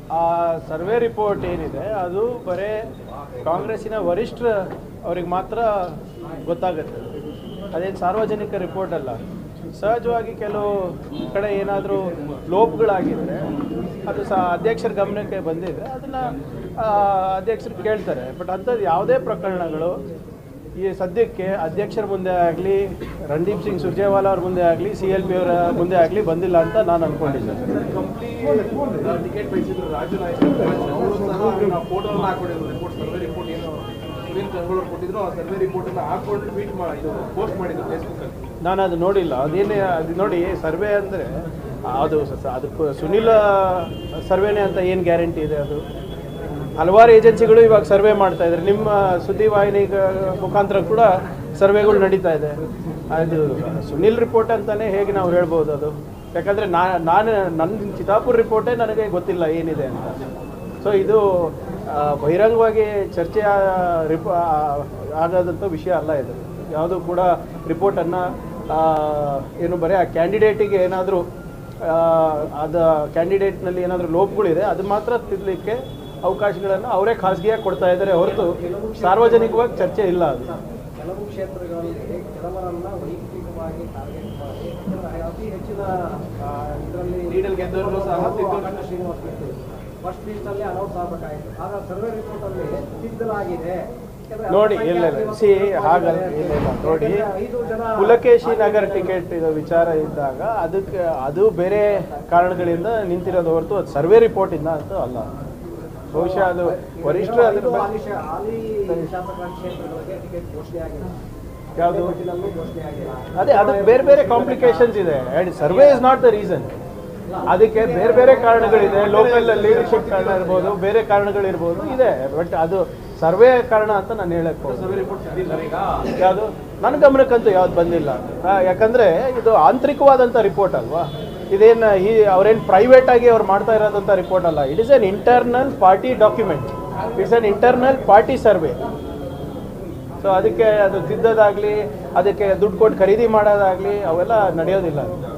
ಆ survey report ಏನಿದೆ ಅದು ಬರೇ ಕಾಂಗ್ರೆಸ್ಸಿನ ವರಿಷ್ಠರ ಅವ್ರಿಗೆ ಮಾತ್ರ ಗೊತ್ತಾಗುತ್ತೆ ಅದೇನು ಸಾರ್ವಜನಿಕ ರಿಪೋರ್ಟ್ ಅಲ್ಲ ಸಹಜವಾಗಿ ಕೆಲವು ಕಡೆ ಏನಾದರೂ ಲೋಪಗಳಾಗಿದ್ದರೆ ಅದು ಸಹ ಅಧ್ಯಕ್ಷರ ಗಮನಕ್ಕೆ ಬಂದಿದೆ ಅದನ್ನು ಅಧ್ಯಕ್ಷರು ಕೇಳ್ತಾರೆ ಬಟ್ ಅಂಥದ್ದು ಯಾವುದೇ ಪ್ರಕರಣಗಳು ಈ ಸದ್ಯಕ್ಕೆ ಅಧ್ಯಕ್ಷರ ಮುಂದೆ ಆಗಲಿ ರಣದೀಪ್ ಸಿಂಗ್ ಸುರ್ಜೇವಾಲಾ ಅವ್ರ ಮುಂದೆ ಆಗಲಿ ಸಿ ಎಲ್ ಪಿ ಅವರ ಮುಂದೆ ಆಗಲಿ ಬಂದಿಲ್ಲ ಅಂತ ನಾನು ಅಂದ್ಕೊಂಡಿದ್ದೇನೆ ಟಿಕೆಟ್ ಬಯಸಿದ್ರು ರಾಜು ನಾಯ್ಕ ಅವರು ಸಹ ನಾವು ಫೋಟೋ ಹಾಕೊಂಡಿದ್ರು ರಿಪೋರ್ಟ್ ಸರ್ವೆ ರಿಪೋರ್ಟ್ ಏನು ಸುನೀಲ್ ಕಂಗಳೂರು ಕೊಟ್ಟಿದ್ರು ಆ ಸರ್ವೆ ರಿಪೋರ್ಟ್ ಅನ್ನ ಹಾಕೊಂಡು ಟ್ವೀಟ್ ಮಾಡಿ ಇದು ಪೋಸ್ಟ್ ಮಾಡಿದ್ರು ಫೇಸ್ಬುಕ್ ಅಲ್ಲಿ ನಾನು ಅದು ನೋಡಿಲ್ಲ ಅದೇನೇ ಅದು ನೋಡಿ ಸರ್ವೆ ಅಂದರೆ ಅದು ಸ- ಅದಕ್ಕೂ ಸುನಿಲ ಸರ್ವೆನೇ ಅಂತ ಏನು ಗ್ಯಾರಂಟಿ ಇದೆ ಅದು ಹಲವಾರು ಏಜೆನ್ಸಿಗಳು ಇವಾಗ ಸರ್ವೆ ಮಾಡ್ತಾ ಇದ್ದಾರೆ ನಿಮ್ಮ ಸುದ್ದಿವಾಹಿನಿ ಮುಖಾಂತರ ಕೂಡ ಸರ್ವೆಗಳು ನಡೀತಾ ಇದೆ ಅದು ಸುನಿಲ್ ರಿಪೋರ್ಟ್ ಅಂತಲೇ ಹೇಗೆ ನಾವು ಹೇಳ್ಬೋದು ಅದು ಯಾಕಂದರೆ ನಾ ನಾನು ನನ್ನ ಚಿತಾಪುರ್ ರಿಪೋರ್ಟೇ ನನಗೆ ಗೊತ್ತಿಲ್ಲ ಏನಿದೆ ಅಂತ ಸೊ ಇದು ಆ, ಬಹಿರಂಗವಾಗಿ ಚರ್ಚೆ ಆ- ರಿಪ ಆ- ಆಗೋದಂಥ ವಿಷಯ ಅಲ್ಲ ಇದು ಯಾವುದು ಕೂಡ ರಿಪೋರ್ಟನ್ನು ಏನು ಬರೀ ಆ ಕ್ಯಾಂಡಿಡೇಟಿಗೆ ಏನಾದರೂ ಅದು ಕ್ಯಾಂಡಿಡೇಟ್ನಲ್ಲಿ ಏನಾದರೂ ಲೋಪಗಳಿದೆ ಅದು ಮಾತ್ರ ತಿದ್ದಲಿಕ್ಕೆ ಅವಕಾಶಗಳನ್ನು ಅವರೇ ಖಾಸಗಿಯಾಗಿ ಕೊಡ್ತಾ ಇದ್ದಾರೆ ಹೊರತು ಸಾರ್ವಜನಿಕವಾಗಿ ಚರ್ಚೆ ಇಲ್ಲ ಅದು ಕೆಲವು ಕ್ಷೇತ್ರಗಳಲ್ಲಿ ಕೆಲವರನ್ನ ವೈಯಕ್ತಿಕವಾಗಿ ಟಾರ್ಗೆಟ್ ಮಾಡಿ ಅತಿ ಹೆಚ್ಚಿನ ಇದರಲ್ಲಿ ಲೀಡಲ್ಲಿ ಗೆದ್ದವರು ಸಹ ಗೋಕರ್ಣ ಶ್ರೀನಿವಾಸ್ ಗೆದ್ದರು ಫಸ್ಟ್ ಲಿಸ್ಟ್ ಅಲ್ಲಿ ಅನೌನ್ಸ್ ಆಗಬೇಕಾಯಿತು ಆಗ ಸರ್ವೆ ರಿಪೋರ್ಟ್ ಅಲ್ಲಿ ತಿದ್ದಲಾಗಿದೆ ಯಾಕಂದ್ರೆ ನೋಡಿ ಇಲ್ಲ ಇಲ್ಲ ಸಿ ಹಾಗಲ್ಲ ಇಲ್ಲ ಇಲ್ಲ ನೋಡಿ ಐದು ಜನ ಪುಲಕೇಶಿ ನಗರ್ ಟಿಕೆಟ್ ಇದು ವಿಚಾರ ಇದ್ದಾಗ ಅದಕ್ಕೆ ಅದು ಬೇರೆ ಕಾರಣಗಳಿಂದ ನಿಂತಿರೋದು ಹೊರತು ಅದು ಸರ್ವೆ ರಿಪೋರ್ಟಿಂದ ಅಂತ ಅಲ್ಲ ಬಹುಶಃ ಅದು ವರಿಷ್ಠರು ಅದ್ರ ಐದು ಬಗ್ಗೆ- ಹಾಲಿ ಶಾ- ಹಾಲಿ ಶಾಸಕ ಕ್ಷೇತ್ರಗಳಿಗೆ ಟಿಕೆಟ್ ಘೋಷಣೆ ಆಗಿಲ್ಲ ಯಾವುದು ಪಟ್ಟಿನಲ್ಲೂ ಘೋಷಣೆ ಆಗಿಲ್ಲ ಅದೇ ಅದಕ್ಕೆ ಬೇರೆ ಬೇರೆ ಕಾಂಪ್ಲಿಕೇಶನ್ಸ್ ಇದೆ and survey is not the reason ಅದಕ್ಕೆ ಬೇರೆ ಬೇರೆ ಕಾರಣಗಳಿದೆ ಲೋಕಲ್ ಲೀಡರ್ಶಿಪ್ ಕಾರಣ ಇರ್ಬೋದು ಬೇರೆ ಕಾರಣಗಳಿರ್ಬೋದು ಇದೆ ಬಟ್ ಅದು ಸರ್ವೆ ಕಾರಣ ಅಂತ ನಾನು ಹೇಳಕ್ ಸರ್ವೆ ರಿಪೋರ್ಟ್ ಸಿದ್ದಿಲ್ಲ ಈಗ ಯಾವುದು ನನ್ನ ಗಮನಕ್ಕಂತೂ ಯಾವ್ದು ಬಂದಿಲ್ಲ ಆ, ಯಾಕಂದ್ರೆ ಇದು ಆಂತರಿಕವಾದಂಥ ರಿಪೋರ್ಟ್ ಅಲ್ವಾ ಇದೇನು ಈ ಅವ್ರೇನು ಪ್ರೈವೇಟ್ ಆಗಿ ಅವ್ರು ಮಾಡ್ತಾ ಇರೋದಂಥ ರಿಪೋರ್ಟ್ ಅಲ್ಲ it is an internal party document it's an internal party survey so ಅದಕ್ಕೆ ಅದು ತಿದ್ದೋದಾಗ್ಲಿ ಅದಕ್ಕೆ ದುಡ್ಡು ಕೊಟ್ಟು ಖರೀದಿ ಮಾಡೋದಾಗ್ಲಿ ಅವೆಲ್ಲ ನಡೆಯೋದಿಲ್ಲ